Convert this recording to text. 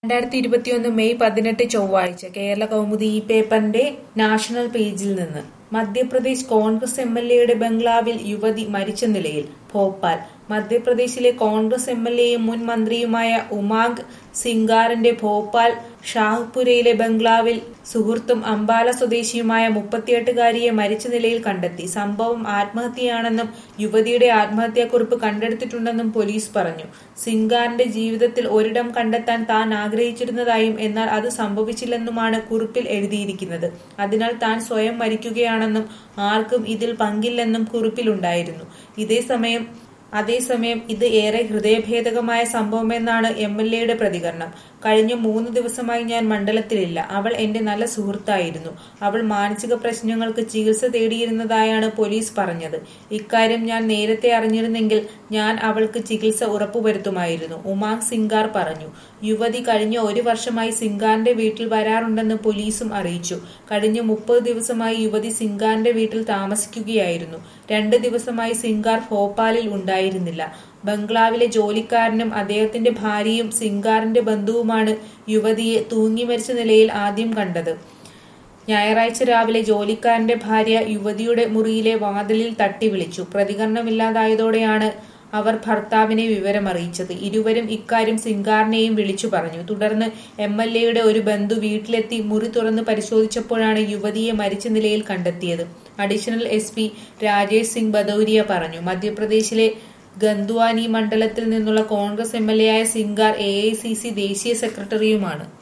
രണ്ടായിരത്തി ഇരുപത്തിയൊന്ന് മെയ് പതിനെട്ട് ചൊവ്വാഴ്ച കേരള കൗമുദി ഈ പേപ്പറിന്റെ നാഷണൽ പേജിൽ നിന്ന് മധ്യപ്രദേശ് കോൺഗ്രസ് എം എൽ എയുടെ ബംഗ്ലാവിൽ യുവതി മരിച്ച നിലയിൽ ഭോപ്പാൽ മധ്യപ്രദേശിലെ കോൺഗ്രസ് എം എൽ എയും മുൻ മന്ത്രിയുമായ ഉമാങ് സിംഗാറിന്റെ ഭോപ്പാൽ ഷാഹ്പുരയിലെ ബംഗ്ലാവിൽ സുഹൃത്തും അംബാല സ്വദേശിയുമായ മുപ്പത്തിയെട്ടുകാരിയെ മരിച്ച നിലയിൽ കണ്ടെത്തി സംഭവം ആത്മഹത്യയാണെന്നും യുവതിയുടെ ആത്മഹത്യാക്കുറിപ്പ് കണ്ടെടുത്തിട്ടുണ്ടെന്നും പോലീസ് പറഞ്ഞു സിംഗാറിന്റെ ജീവിതത്തിൽ ഒരിടം കണ്ടെത്താൻ താൻ ആഗ്രഹിച്ചിരുന്നതായും എന്നാൽ അത് സംഭവിച്ചില്ലെന്നുമാണ് കുറിപ്പിൽ എഴുതിയിരിക്കുന്നത് അതിനാൽ താൻ സ്വയം മരിക്കുകയാണെന്നും ആർക്കും ഇതിൽ പങ്കില്ലെന്നും കുറിപ്പിലുണ്ടായിരുന്നു ഇതേസമയം അതേസമയം ഇത് ഏറെ ഹൃദയഭേദകമായ സംഭവമെന്നാണ് എം എൽ എയുടെ പ്രതികരണം കഴിഞ്ഞ മൂന്ന് ദിവസമായി ഞാൻ മണ്ഡലത്തിലില്ല അവൾ എന്റെ നല്ല സുഹൃത്തായിരുന്നു അവൾ മാനസിക പ്രശ്നങ്ങൾക്ക് ചികിത്സ തേടിയിരുന്നതായാണ് പോലീസ് പറഞ്ഞത് ഇക്കാര്യം ഞാൻ നേരത്തെ അറിഞ്ഞിരുന്നെങ്കിൽ ഞാൻ അവൾക്ക് ചികിത്സ ഉറപ്പുവരുത്തുമായിരുന്നു ഉമാങ് സിംഗാർ പറഞ്ഞു യുവതി കഴിഞ്ഞ ഒരു വർഷമായി സിംഗാറിന്റെ വീട്ടിൽ വരാറുണ്ടെന്ന് പോലീസും അറിയിച്ചു കഴിഞ്ഞ മുപ്പത് ദിവസമായി യുവതി സിംഗാറിന്റെ വീട്ടിൽ താമസിക്കുകയായിരുന്നു രണ്ട് ദിവസമായി സിംഗാർ ഭോപ്പാലിൽ ഉണ്ടായിരുന്നില്ല ബംഗ്ലാവിലെ ജോലിക്കാരനും അദ്ദേഹത്തിന്റെ ഭാര്യയും സിംഗാറിന്റെ ബന്ധുവുമാണ് യുവതിയെ തൂങ്ങി മരിച്ച നിലയിൽ ആദ്യം കണ്ടത് ഞായറാഴ്ച രാവിലെ ജോലിക്കാരന്റെ ഭാര്യ യുവതിയുടെ മുറിയിലെ വാതിലിൽ തട്ടി വിളിച്ചു പ്രതികരണമില്ലാതായതോടെയാണ് അവർ ഭർത്താവിനെ വിവരമറിയിച്ചത് ഇരുവരും ഇക്കാര്യം സിംഗാറിനെയും വിളിച്ചു പറഞ്ഞു തുടർന്ന് എം എൽ എയുടെ ഒരു ബന്ധു വീട്ടിലെത്തി മുറി തുറന്ന് പരിശോധിച്ചപ്പോഴാണ് യുവതിയെ മരിച്ച നിലയിൽ കണ്ടെത്തിയത് additional S P Rajesh Singh Bhadauria പറഞ്ഞു മധ്യപ്രദേശിലെ ഗന്ദ്വാനി മണ്ഡലത്തിൽ നിന്നുള്ള കോൺഗ്രസ് എം എൽ എ ആയ സിംഗാർ എ ദേശീയ സെക്രട്ടറിയുമാണ്